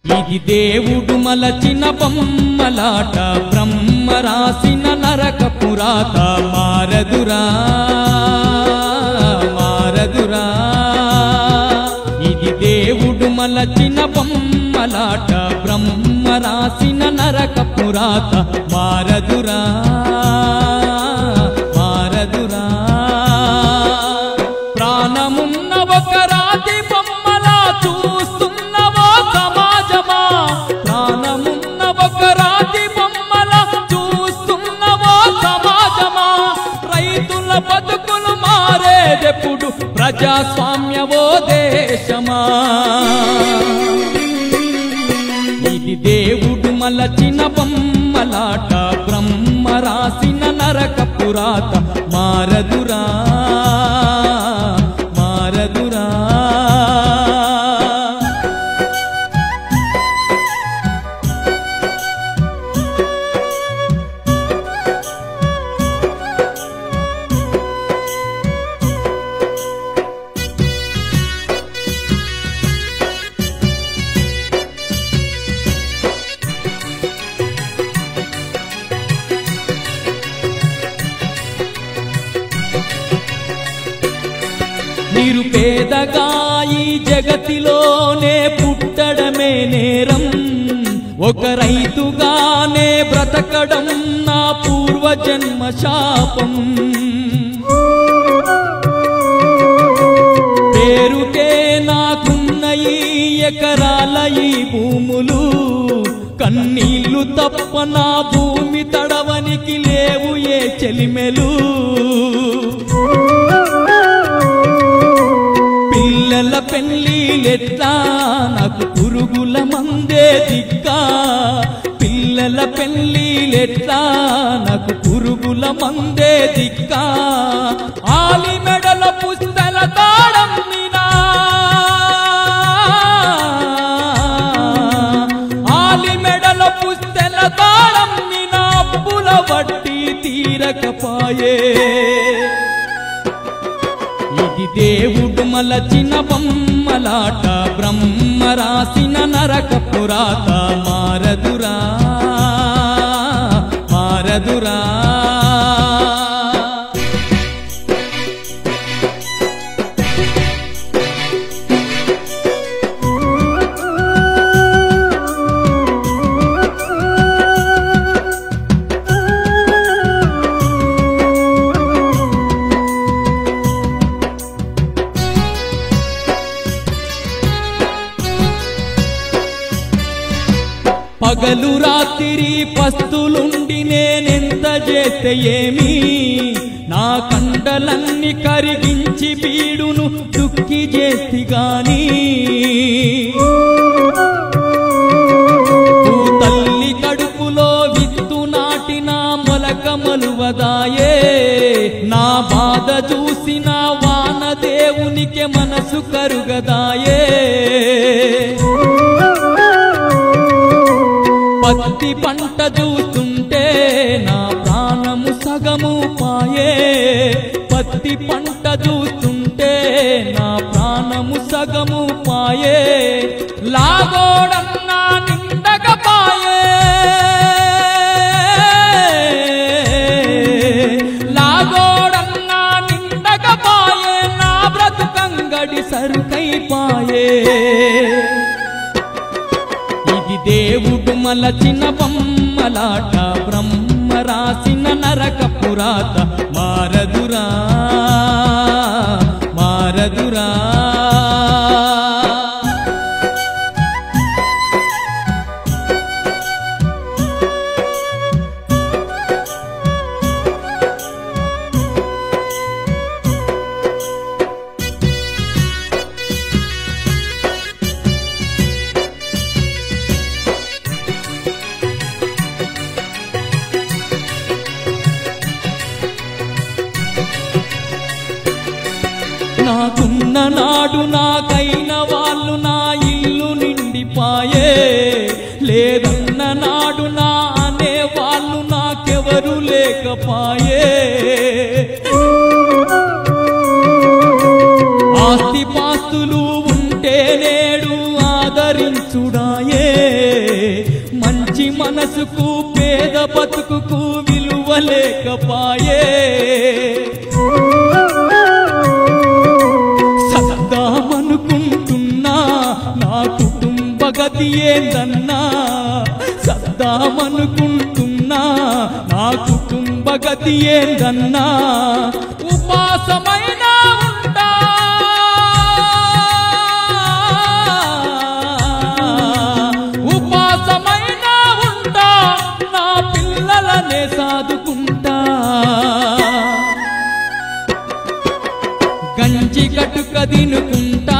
ఇది దేవుడు మలచిన బొమ్మలాట బ్రహ్మ రాసిన నరక పురాత మారదురా మారదురా ఇది దేవుడు మలచిన బొమ్మలాట బ్రహ్మ రాసిన నరక పురాత మారదురా మారదురా ప్రాణమున్న ఒక రాతి బొమ్మలా చూస్తున్నవో సమాజమా ప్రాణమున్న ఒక రాతి బొమ్మలా చూస్తున్నవో సమాజమా రైతుల బతుకులు మారేదెప్పుడు ప్రజాస్వామ్యవో దేశమా ఇది దేవుడు మలచిన బొమ్మలాట బ్రహ్మ రాసిన నరక పురాత మారదురా మారదురా నిరుపేదగా ఈ జగతిలోనే పుట్టడమే నేరం ఒక రైతుగానే బ్రతకడం నా పూర్వజన్మ శాపం పేరుకే నాకున్న ఈ ఎకరాల ఈ భూములు కన్నీళ్లు తప్ప నా భూమి తడవనికి లేవు ఏ చెలిమెలు పిల్లల పెళ్ళిలెట్లా నాకు పురుగుల మందే దిక్కా పిల్లల పెళ్ళిలెట్లా నాకు పురుగుల మందే దిక్కా ఆలి మెడల పుస్తల తాళం నినా ఆలి మెడల పుస్తల తాళం నినా అప్పుల వడ్డీ తీరకపాయే ఇది దేవుడు మలచిన బొమ్మలాట బ్రహ్మ రాసిన నరక పురాత మారదురా మారదురా పగలు రాత్రి పస్తులుండి నేనెంత చేస్తే ఏమి నా కండలన్నీ కరిగించి బీడును దుక్కి చేసి గాని ఓ తల్లి కడుపులో విత్తు నాటిన మొలక మలువదాయే నా బాధ చూసిన వాన దేవునికి మనసు కరుగదాయే పత్తి పంట చూస్తుంటే నా ప్రాణము సగము పాయే పత్తి పంట చూస్తుంటే నా ప్రాణము సగము పాయే లాగోడన్నా నిండకపాయే లాగోడన్నా నిండకపాయే నా బ్రతుకంగడి సరుకైపాయే ఇది దేవుడు మలచిన బొమ్మలాట బ్రహ్మ రాసిన నరక పురాత మారదురా మారదురా నాకున్న నాడు నాకైన వాళ్ళు నా ఇల్లు నిండిపాయే లేదన్న నాడు నా అనే వాళ్ళు నాకెవరు లేకపాయే ఆస్తి పాస్తులు ఉంటే నేడు ఆదరించుడాయే మనసుకు పేద బతుకుకు విలువ లేకపాయే సద్దామనుకుంటున్నా నా కుటుంబ గతి ఏందన్నా సద్దామనుకుంటున్నా నా కుటుంబ గతి ఏందన్నా ఉపాసమైన ఉంటా ఉపాసమైన ఉంటా నా పిల్లలనే సాదుకుంటా గంజి కటుక తినుకుంటా